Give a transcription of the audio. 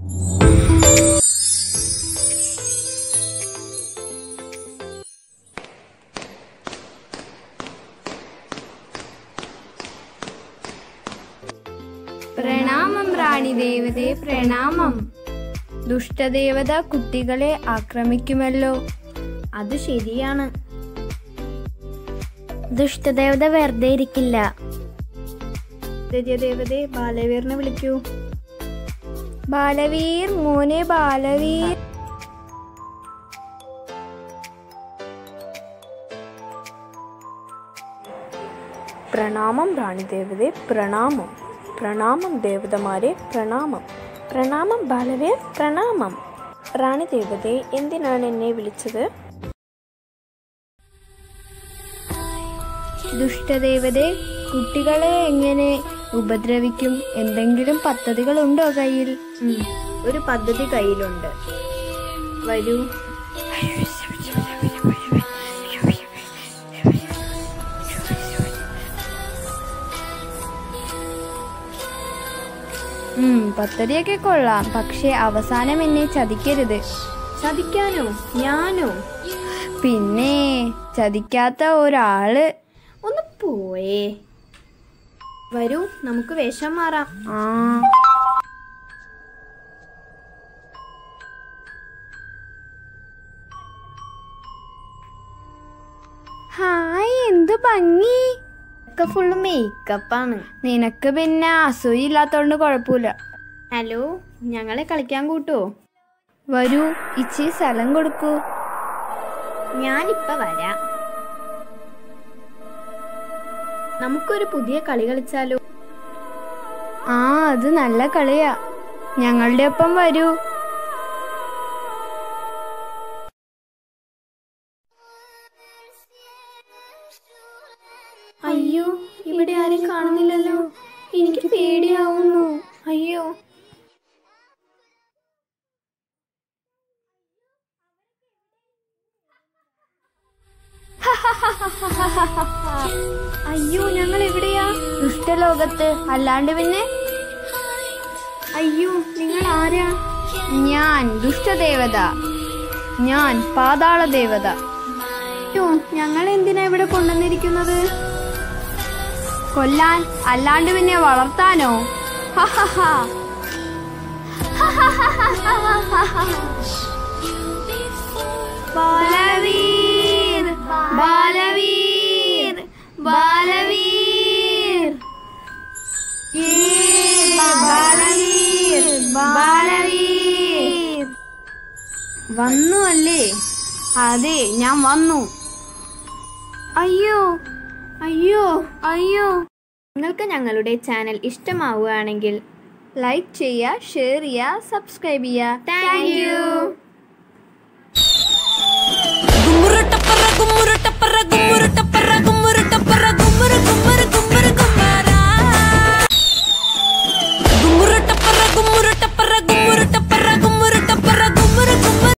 പ്രണാമം റാണി ദേവതേ പ്രണാമം ദുഷ്ടദേവത കുട്ടികളെ ആക്രമിക്കുമല്ലോ അത് ശരിയാണ് ദുഷ്ടദേവത വെറുതെ ഇരിക്കില്ല ദേവതേ ബാലവീറിനെ വിളിക്കൂ ബാലവീർ മോനെ ബാലവീർ പ്രണാമം റാണിദേവതേ പ്രണാമം പ്രണാമം ദേവതമാരെ പ്രണാമം പ്രണാമം ബാലവേ പ്രണാമം റാണിദേവതേ എന്തിനാണ് എന്നെ വിളിച്ചത് ദുഷ്ടദേവതേ കുട്ടികളെ എങ്ങനെ ഉപദ്രവിക്കും എന്തെങ്കിലും പദ്ധതികളുണ്ടോ കയ്യിൽ ഉം, ഒരു പദ്ധതി കയ്യിലുണ്ട് വരൂ ഉം, പദ്ധതിയൊക്കെ കൊള്ളാം പക്ഷെ അവസാനം എന്നെ ചതിക്കരുത് ചതിക്കാനോ ഞാനോ പിന്നെ ചതിക്കാത്ത ഒരാള് ഒന്ന് പോയേ വരൂ നമുക്ക് വേഷം മാറാം ആ ഹായ് എന്ത് ഭംഗി ഒക്കെ ഫുള്ള് മേക്കപ്പാണ് നിനക്ക് പിന്നെ അസൂയില്ലാത്തോണ്ട് കുഴപ്പമില്ല ഹലോ ഞങ്ങളെ കളിക്കാൻ കൂട്ടോ വരൂ ഇച്ചി സ്ഥലം കൊടുക്കൂ ഞാനിപ്പ വരാം നമുക്കൊരു പുതിയ കളി കളിച്ചാലോ ആ അത് നല്ല കളിയാ ഞങ്ങളുടെ ഒപ്പം വരൂ അയ്യോ ഇവിടെ ആരും കാണുന്നില്ലല്ലോ എനിക്ക് പേടിയാവുന്നു അയ്യോ അയ്യോ ഞങ്ങൾ എവിടെയാ ദുഷ്ടലോകത്ത് അല്ലാണ്ട് പിന്നെ അയ്യോ നിങ്ങൾ ആരാ ഞാൻ ദുഷ്ടദേവത ഞാൻ പാതാള ദേവത അയ്യോ ഞങ്ങൾ എന്തിനാ ഇവിടെ കൊണ്ടുവന്നിരിക്കുന്നത് കൊല്ലാൻ അല്ലാണ്ട് പിന്നെ വളർത്താനോ ഹഹഹാ. ബാലവീർ ബാലവീർ ബാലവീർ ബാലവീർ ബാലവീർ വന്നു അല്ലേ അതെ ഞാൻ വന്നു അയ്യോ അയ്യോ അയ്യോ നിങ്ങൾക്ക് ഞങ്ങളുടെ ചാനൽ ഇഷ്ടമാവുകയാണെങ്കിൽ ലൈക്ക് ചെയ്യുക ഷെയർ ചെയ്യുക സബ്സ്ക്രൈബ് ചെയ്യുക താങ്ക് യു గుమ్మురటప్పర గుమ్మురటప్పర గుమ్మురటప్పర